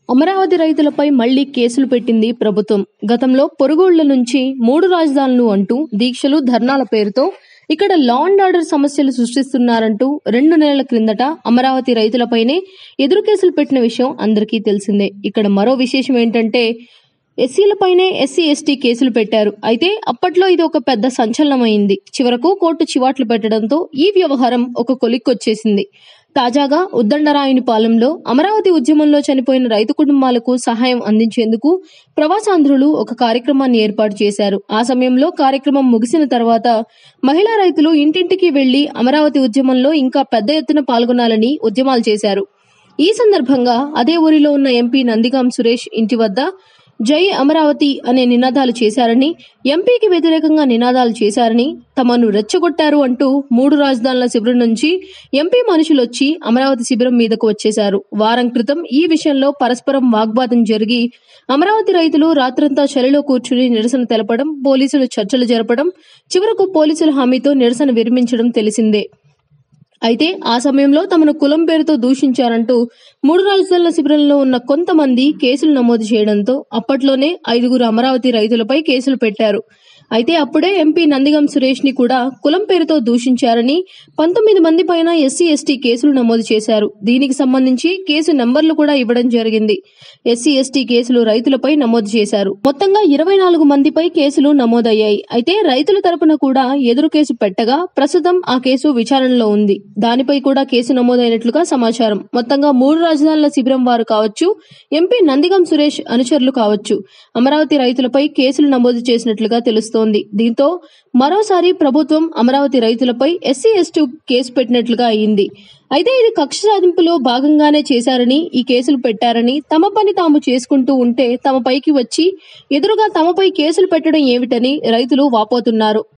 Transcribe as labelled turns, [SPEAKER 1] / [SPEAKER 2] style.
[SPEAKER 1] అమరావతి రైతులపై మళ్లీ కేసులు పెట్టింది ప్రభుత్వం గతంలో పొరుగుళ్ల నుంచి మూడు రాజధానులు అంటూ దీక్షలు ధర్నాల పేరుతో ఇక్కడ లా అండ్ ఆర్డర్ సమస్యలు సృష్టిస్తున్నారంటూ రెండు నెలల క్రిందట అమరావతి రైతులపైనే ఎదురు కేసులు పెట్టిన విషయం అందరికీ తెలిసిందే ఇక్కడ మరో విశేషం ఏంటంటే ఎస్సీలపైనే ఎస్సీ ఎస్టీ కేసులు పెట్టారు అయితే అప్పట్లో ఇది ఒక పెద్ద సంచలనమైంది చివరకు కోర్టు చివాట్లు పెట్టడంతో ఈ వ్యవహారం ఒక కొలిక్కొచ్చేసింది తాజాగా ఉద్దండరాయుని పాలెంలో అమరావతి ఉద్యమంలో చనిపోయిన రైతు కుటుంబాలకు సహాయం అందించేందుకు ప్రవాసాంధ్రులు ఒక కార్యక్రమాన్ని ఏర్పాటు చేశారు ఆ సమయంలో కార్యక్రమం ముగిసిన తర్వాత మహిళా రైతులు ఇంటింటికి వెళ్లి అమరావతి ఉద్యమంలో ఇంకా పెద్ద ఎత్తున పాల్గొనాలని ఉద్యమాలు చేశారు ఈ సందర్భంగా అదే ఊరిలో ఉన్న ఎంపీ నందిగాం సురేష్ ఇంటి వద్ద జై అమరావతి అనే నినాదాలు చేశారని ఎంపీకి వ్యతిరేకంగా నినాదాలు చేశారని తమను రెచ్చగొట్టారు అంటూ మూడు రాజధానుల శిబిరం నుంచి ఎంపీ మనుషులు వచ్చి అమరావతి శిబిరం మీదకు వచ్చేశారు వారం క్రితం ఈ విషయంలో పరస్పరం వాగ్వాదం జరిగి అమరావతి రైతులు రాత్రంతా చలిలో కూర్చుని నిరసన తెలపడం పోలీసులు చర్చలు జరపడం చివరకు పోలీసుల హామీతో నిరసన విరమించడం తెలిసిందే అయితే ఆ సమయంలో తమను కులం పేరుతో దూషించారంటూ మూడు రాజధానుల శిబిరంలో ఉన్న కొంతమంది కేసులు నమోదు చేయడంతో అప్పట్లోనే ఐదుగురు అమరావతి రైతులపై కేసులు పెట్టారు అయితే అప్పుడే ఎంపీ నందిగం సురేష్ ని కూడా కులం పేరుతో దూషించారని పంతొమ్మిది మంది పైన ఎస్సీ ఎస్టీ కేసులు నమోదు చేశారు దీనికి సంబంధించి కేసు నంబర్లు కూడా ఇవ్వడం జరిగింది ఎస్సీ ఎస్టీ కేసులు రైతులపై నమోదు చేశారు మొత్తంగా ఇరవై నాలుగు మందిపై కేసులు నమోదయ్యాయి అయితే రైతుల తరపున కూడా ఎదురు కేసు పెట్టగా ప్రస్తుతం ఆ కేసు విచారణలో ఉంది దానిపై కూడా కేసు నమోదైనట్లుగా సమాచారం మొత్తంగా మూడు రాజధానుల శిబిరం వారు కావచ్చు ఎంపీ నందిగం సురేష్ అనుచరులు కావచ్చు అమరావతి రైతులపై కేసులు నమోదు చేసినట్లుగా తెలుస్తోంది దీంతో మరోసారి ప్రభుత్వం అమరావతి రైతులపై ఎస్సీ ఎస్టీ కేసు పెట్టినట్లుగా అయింది అయితే ఇది కక్ష సాధింపులో భాగంగానే చేశారని ఈ కేసులు పెట్టారని తమ పని తాము చేసుకుంటూ ఉంటే తమ పైకి వచ్చి ఎదురుగా తమపై కేసులు పెట్టడం ఏమిటని రైతులు వాపోతున్నారు